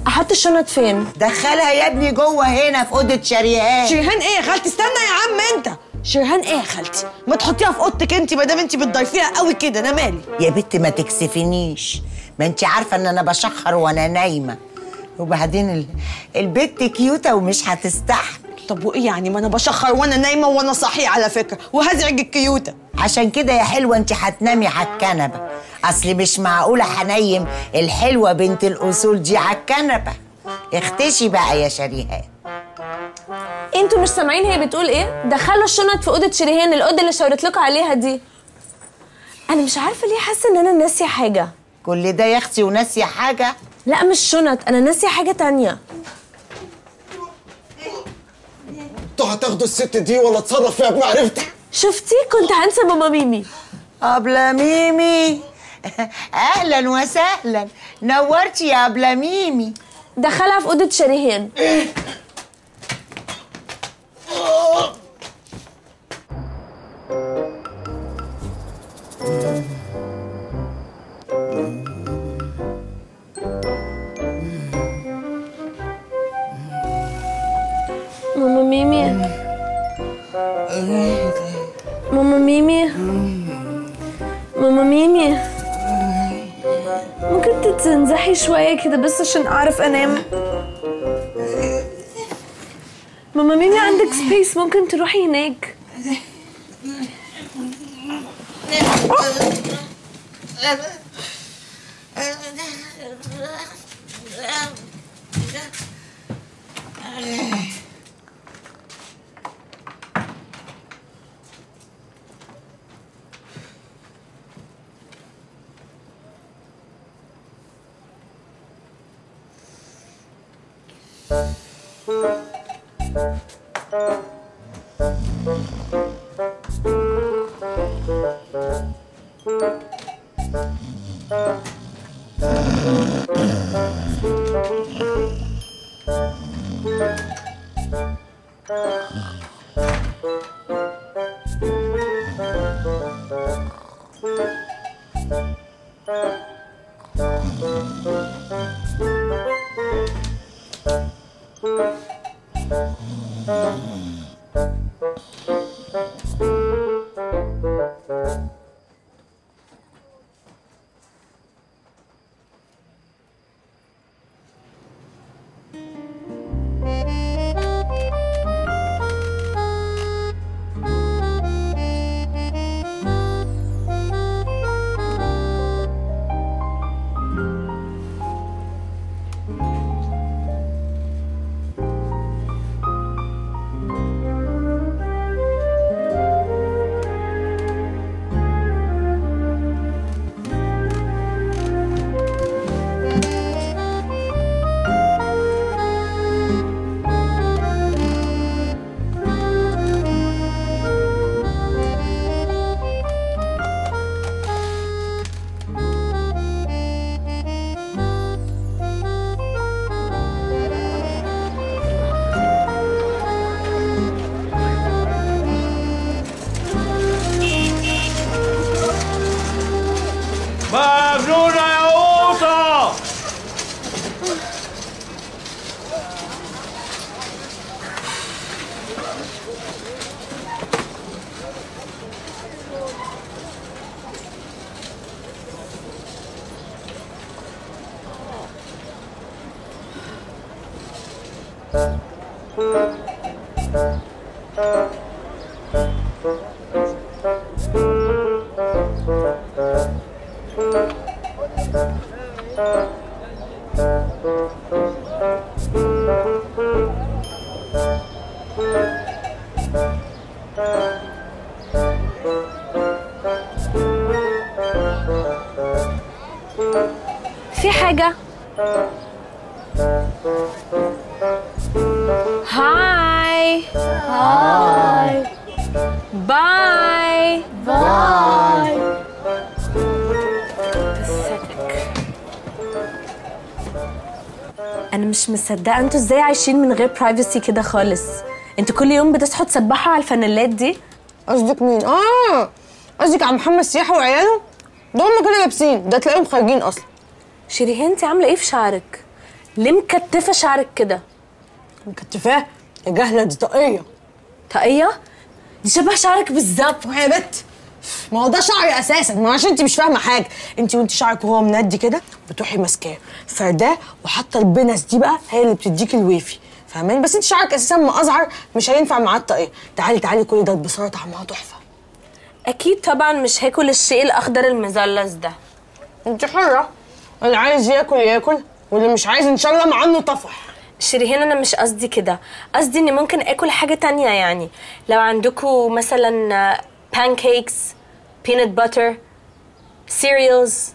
احط الشنط فين دخلها يا ابني جوه هنا في اوضه شريهان شريهان ايه يا خالتي استنى يا عم انت شريهان ايه يا خالتي ما تحطيها في اوضتك انت ما دام انت بتضيفيها قوي كده انا مالي يا بنت ما تكسفنيش ما انت عارفه ان انا بشخر وانا نايمه وبعدين ال... البت كيوته ومش هتستحمل طب وايه يعني ما انا بشخر وانا نايمه وانا صاحيه على فكره وهزعج الكيوته عشان كده يا حلوه انت هتنامي على الكنبه اصل مش معقوله هنيم الحلوه بنت الاصول دي على الكنبه اختشي بقى يا شريهان انتوا مش سامعين هي بتقول ايه دخلوا الشنط في اوضه شريهان الاوضه اللي شاورت لكم عليها دي انا مش عارفه ليه حاسه ان انا ناسيه حاجه كل ده يا اختي وناسيه حاجه لا مش شنط انا ناسيه حاجه تانية انتوا هتاخدوا الست دي ولا اتصرف فيها بمعرفتي شفتي كنت هنسى ماما ميمي أبلة ميمي أهلا وسهلا نورتي يا أبلة ميمي دخلها في اوضه شريهان ماما ميمي ماما ميمي ماما ميمي ممكن تتنزحي شوية كده بس عشان أعرف أنام ماما ميمي عندك سبيس ممكن تروحي هناك مجنونة يا قوطة في حاجة هاي هاي باي باي انا مش مصدقه انتوا ازاي عايشين من غير برايفسي كده خالص انتوا كل يوم بتصحوا تسبحوا على الفانيلات دي قصدك مين اه قصدك على محمد سياحه وعياله ده هم كده لابسين ده تلاقيهم خارجين اصلا شيريهان انت عامله ايه في شعرك ليه مكتفه شعرك كده مكتفاه يا جهله دي طاقيه طاقيه دي شبه شعرك بالظبط يا بت ما هو ده شعري اساسا ما عشان انت مش فاهمه حاجه انت وانت شعرك وهو مندي كده بتروحي ماسكاه فرداه وحاطه البنس دي بقى هي اللي بتديكي الويفي فاهماني بس انت شعرك اساسا مأزعر مش هينفع معاه الطاقيه تعالي تعالي كل ده البصاره طعمها تحفه اكيد طبعا مش هاكل الشيء الاخضر المثلث ده انت حره اللي عايز ياكل ياكل واللي مش عايز ان شاء الله مع عنه طفح شيرين انا مش قصدي كده قصدي اني ممكن اكل حاجه تانية يعني لو عندكم مثلا بانكيكس بينات باتر سيريالز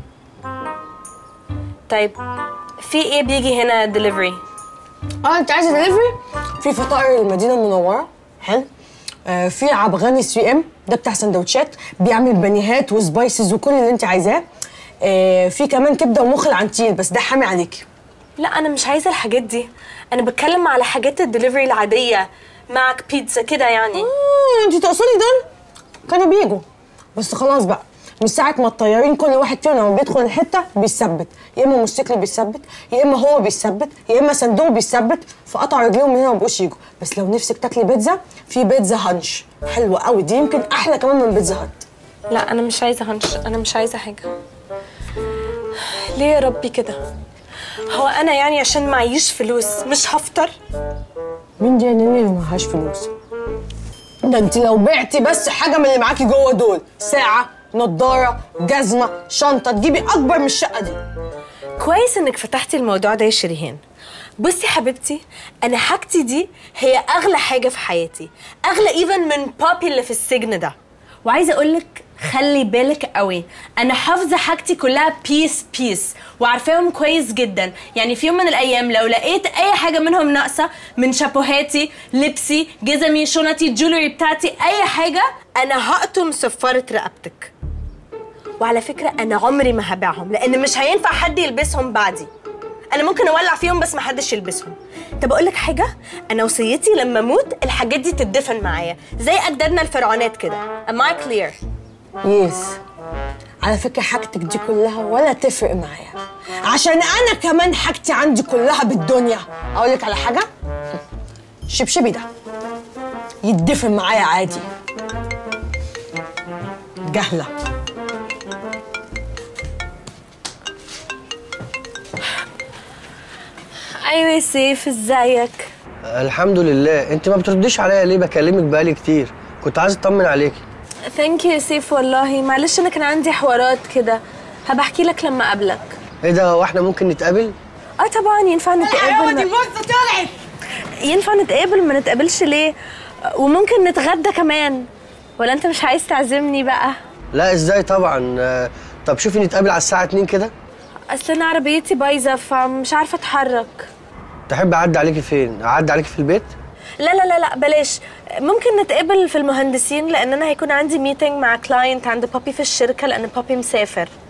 طيب في ايه بيجي هنا دليفري اه انت عايزه دليفري في فطائر المدينه المنوره حلو آه في عبغاني 3 ام ده بتاع سندوتشات بيعمل بانيهات وسبايسز وكل اللي انت عايزاه آه في كمان كبده ومخ العنتيل بس ده حامي عليكي لا انا مش عايزه الحاجات دي انا بتكلم على حاجات الدليفري العاديه معك بيتزا كده يعني آه انت تقصدي دول كانوا بيجوا بس خلاص بقى من ساعة ما الطيارين كل واحد فيهم لما بيدخل الحتة بيثبت يا إما موتوسيكل بيثبت يا إما هو بيثبت يا إما صندوق بيثبت فقطع رجليهم من هنا ما بقوش يجوا بس لو نفسك تاكلي بيتزا في بيتزا هانش حلوة قوي دي يمكن أحلى كمان من بيتزا هات لا انا مش عايزه هنش انا مش عايزه حاجه ليه يا ربي كده هو انا يعني عشان معيش فلوس مش هفطر مين دي يا نيني اللي معهاش فلوس ده انت لو بعتي بس حاجة من اللي معاكي جوه دول ساعة نضارة جزمة شنطة تجيبي أكبر من الشقة دي كويس انك فتحتي الموضوع ده يا شريهان بصي حبيبتي انا حاجتي دي هي اغلى حاجه في حياتي اغلى ايفن من بابي اللي في السجن ده وعايزه اقولك خلي بالك قوي انا حافظه حاجتي كلها بيس بيس وعارفاهم كويس جدا يعني في يوم من الايام لو لقيت اي حاجه منهم ناقصه من شابوهاتي لبسي جزمي شنطي الجولري بتاعتي اي حاجه انا هقطم صفاره رقبتك وعلى فكره انا عمري ما هبيعهم لان مش هينفع حد يلبسهم بعدي انا ممكن اولع فيهم بس ما حدش يلبسهم طب اقول لك حاجه انا وصيتي لما اموت الحاجات دي تدفن معايا زي اجدادنا الفرعونات كده am I clear يس على فكرة حاجتك دي كلها ولا تفرق معايا عشان أنا كمان حاجتي عندي كلها بالدنيا أقول لك على حاجة الشبشبي ده يتدفن معايا عادي جهلة ايوه يا سيف ازيك الحمد لله انت ما بترديش عليا ليه بكلمك بقالي كتير كنت عايز اطمن عليكي ثانك يو يا سيف والله معلش انا كان عندي حوارات كده هبحكي لك لما اقابلك ايه ده هو احنا ممكن نتقابل اه طبعا ينفع نتقابل ما... بص طلعت ينفع نتقابل ما نتقابلش ليه وممكن نتغدى كمان ولا انت مش عايز تعزمني بقى لا ازاي طبعا آه، طب شوفي نتقابل على الساعه 2 كده اصل انا عربيتي بايظه فمش عارفه اتحرك تحب اعدي عليكي فين اعدي عليكي في البيت لا لا لا لا بلاش ممكن نتقابل في المهندسين لان انا هيكون عندي ميتنج مع كلاينت عند بابي في الشركه لان بابي مسافر